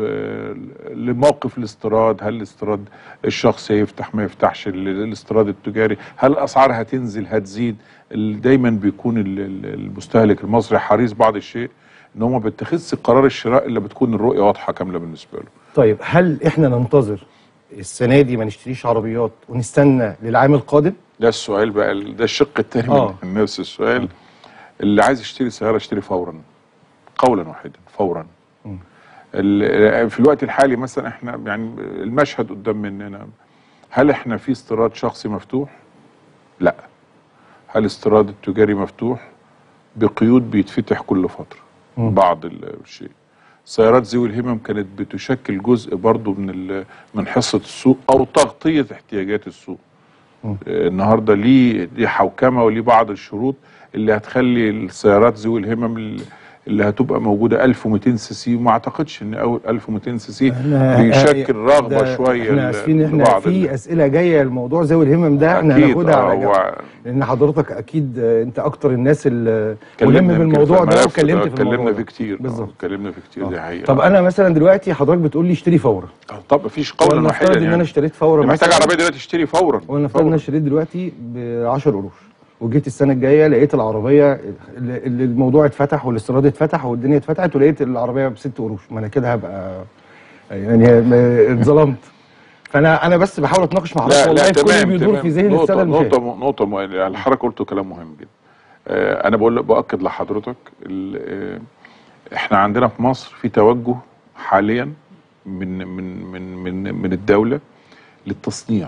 آه، لموقف الاستيراد هل الاستيراد الشخصي يفتح ما يفتحش ال- الاستيراد التجاري هل الاسعار هتنزل هتزيد ال- دايما بيكون ال- ال- المستهلك المصري حريص بعض الشيء ان هو ما بيتخذش قرار الشراء الا بتكون الرؤيه واضحه كامله بالنسبه له طيب هل احنا ننتظر السنه دي ما نشتريش عربيات ونستنى للعام القادم ده السؤال بقى ال- ده الشق الثاني آه. من نفس السؤال اللي عايز يشتري سياره يشتري فورا قولا واحدا فورا ال- في الوقت الحالي مثلا احنا يعني المشهد قدام مننا هل احنا في استيراد شخصي مفتوح؟ لا هل الاستيراد التجاري مفتوح؟ بقيود بيتفتح كل فتره بعض ال- الشيء سيارات ذوي الهمم كانت بتشكل جزء برضو من ال- من حصه السوق او تغطيه احتياجات السوق آه، النهارده ليه ليه حوكمه وليه بعض الشروط اللي هتخلي السيارات ذوي الهمم ال- اللي هتبقى موجوده 1200 سي سي وما اعتقدش ان اول 1200 سي سي بيشكل رغبه ده شويه احنا ل- اسفين احنا لبعض في ال- اسئله جايه الموضوع ذوي الهمم ده احنا أكيد، هناخدها آه، على جنب هو- لان حضرتك اكيد آه، انت اكتر الناس اللي اتكلمنا ملم يمكن بالموضوع في ده الملف وكلمت في الموضوع اتكلمنا ده. فيه كتير آه، بالظبط اتكلمنا فيه كتير دي حقيقه طب انا مثلا دلوقتي حضرتك بتقول لي اشتري فورا آه، طب مفيش قولا ولنفترض واحدا ان انا يعني اشتريت فورا محتاج مثلاً، عربيه دلوقتي تشتري فورا ولنفترض ان انا فورا. اشتريت دلوقتي ب 10 قروش وجيت السنه الجايه لقيت العربيه اللي اللي الموضوع اتفتح والاستيراد اتفتح والدنيا اتفتحت ولقيت العربيه بست قروش ما انا كده هبقى يعني ما- اتظلمت فانا انا بس بحاول اتناقش مع حضرتك لا والله لا في كل اللي تمام بيدور تمام في ذهن نقطة الساده المشاهد نقطة نقطة م- اللي حضرتك قلته كلام مهم جدا. آه أنا بقول بأكد لحضرتك ال- آه إحنا عندنا في مصر في توجه حاليا من من من من من الدولة للتصنيع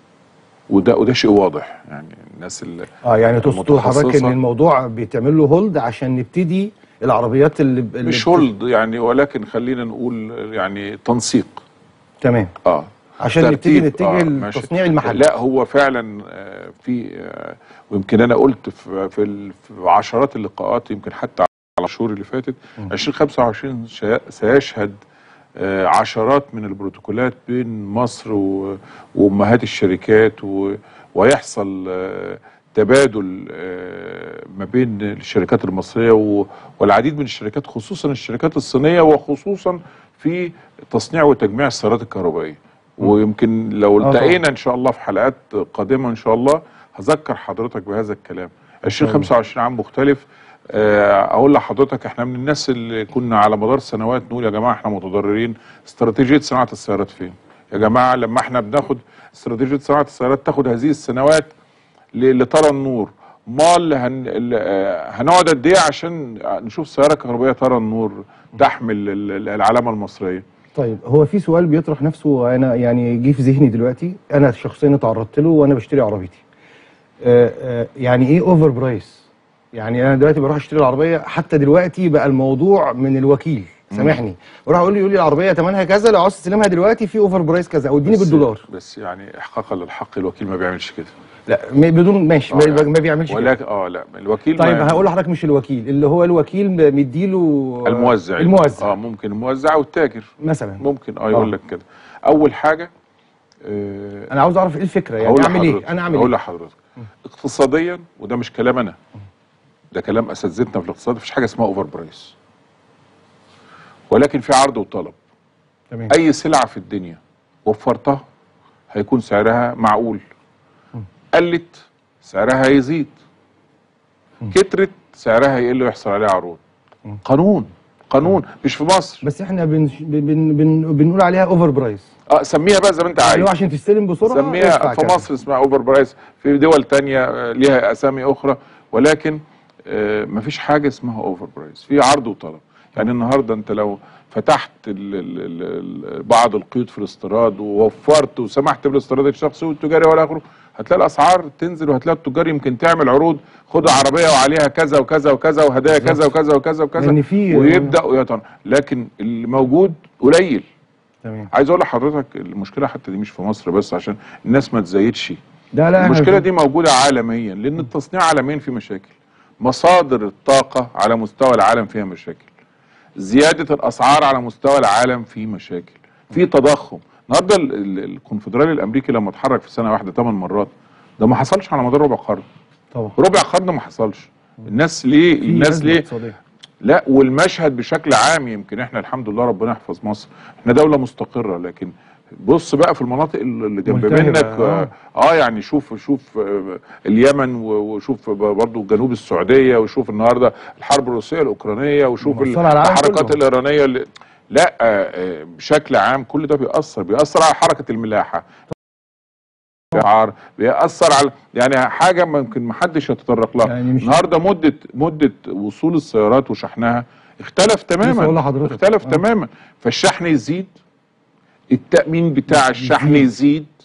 وده وده شيء واضح يعني الناس اللي اه يعني تقصد حضرتك ان المتخصصة. الموضوع بيتعمل له هولد عشان نبتدي العربيات اللي, اللي مش بت- هولد يعني ولكن خلينا نقول يعني تنسيق تمام اه عشان ترتيب. نبتدي نتجه آه، ماشي. للتصنيع المحلي لا هو فعلا آه، في آه، ويمكن انا قلت في في ال- في عشرات اللقاءات يمكن حتى على الشهور اللي فاتت 2025 شا- سيشهد آه، عشرات من البروتوكولات بين مصر و- وامهات الشركات و- ويحصل آه، تبادل آه، ما بين الشركات المصريه و- والعديد من الشركات خصوصا الشركات الصينيه وخصوصا في تصنيع وتجميع السيارات الكهربائيه ويمكن لو طبعا. التقينا ان شاء الله في حلقات قادمه ان شاء الله هذكر حضرتك بهذا الكلام 2025 عام مختلف آه، اقول لحضرتك احنا من الناس اللي كنا على مدار سنوات نقول يا جماعه احنا متضررين استراتيجيه صناعه السيارات فين يا جماعه لما احنا بناخد استراتيجيه صناعه السيارات تاخد هذه السنوات ل- لترى النور مال هن... ال- آه، هنقعد قد ايه عشان نشوف سياره كهربائيه ترى النور تحمل ال- ال- العلامه المصريه طيب هو في سؤال بيطرح نفسه انا يعني جه في ذهني دلوقتي انا شخصيا اتعرضت له وانا بشتري عربيتي آه آه يعني ايه اوفر برايس يعني انا دلوقتي بروح اشتري العربيه حتى دلوقتي بقى الموضوع من الوكيل سامحني بروح اقول لي يقول لي العربيه ثمنها كذا لو عاوز تستلمها دلوقتي في اوفر برايس كذا او اديني بس- بالدولار بس يعني احقاقا للحق الوكيل ما بيعملش كده لا م- بدون ماشي ما, آه، ما بيعملش كده. ولكن اه لا الوكيل طيب ما هقول لحضرتك مش الوكيل اللي هو الوكيل مديله الموزع الموزع اه ممكن الموزع والتاجر مثلا ممكن اه يقول آه. لك كده اول حاجه آه انا عاوز اعرف ايه الفكره يعني هقول اعمل ايه لحضرتك- انا اعمل هقول ايه لحضرتك اقتصاديا وده مش كلام انا ده كلام اساتذتنا في الاقتصاد مفيش حاجه اسمها اوفر برايس ولكن في عرض وطلب تمام اي سلعه في الدنيا وفرتها هيكون سعرها معقول قلت سعرها هيزيد كترت سعرها هيقل ويحصل عليها عروض قانون قانون مش في مصر بس احنا بن بن بن بنقول عليها اوفر برايس اه سميها بقى زي ما انت اللي هو عايز عشان تستلم بسرعه سميها ادفع في كذا. مصر اسمها اوفر برايس في دول تانية آه، ليها اسامي اخرى ولكن آه، مفيش حاجه اسمها اوفر برايس في عرض وطلب يعني النهارده انت لو فتحت ال ال ال ال بعض القيود في الاستيراد ووفرت وسمحت بالاستيراد الشخصي والتجاري والى اخره هتلاقي الاسعار تنزل وهتلاقي التجار يمكن تعمل عروض خد عربيه وعليها كذا وكذا وكذا وهدايا كذا وكذا وكذا وكذا لأن في- ويبدا ويطن لكن اللي موجود قليل تمام عايز اقول لحضرتك المشكله حتى دي مش في مصر بس عشان الناس ما تزايدش لا لا المشكله احنا دي موجوده عالميا لان التصنيع عالميا فيه مشاكل مصادر الطاقه على مستوى العالم فيها مشاكل زياده الاسعار على مستوى العالم فيه مشاكل في تضخم النهارده ال- ال- الكونفدرالي الامريكي لما اتحرك في سنه واحده ثمان مرات ده ما حصلش على مدار ربع قرن طبعا ربع قرن ما حصلش الناس ليه في الناس أزمة ليه اقتصادية. لا والمشهد بشكل عام يمكن احنا الحمد لله ربنا يحفظ مصر احنا دولة مستقرة لكن بص بقى في المناطق اللي جنب ملتهبة، منك آه. اه, اه يعني شوف شوف آه، اليمن و- وشوف برضو جنوب السعودية وشوف النهارده الحرب الروسية الأوكرانية وشوف ال- مؤثرة على العالم الحركات كله. الإيرانية اللي لا آه، آه، بشكل عام كل ده بيأثر بيأثر على حركة الملاحة بيعار- بيأثر على يعني حاجة ممكن ما حدش يتطرق لها يعني مش- النهارده مدة مدة وصول السيارات وشحنها اختلف لسه أقول تماما لحضرتك. اختلف آه. تماما فالشحن يزيد التأمين بتاع الشحن يزيد. يزيد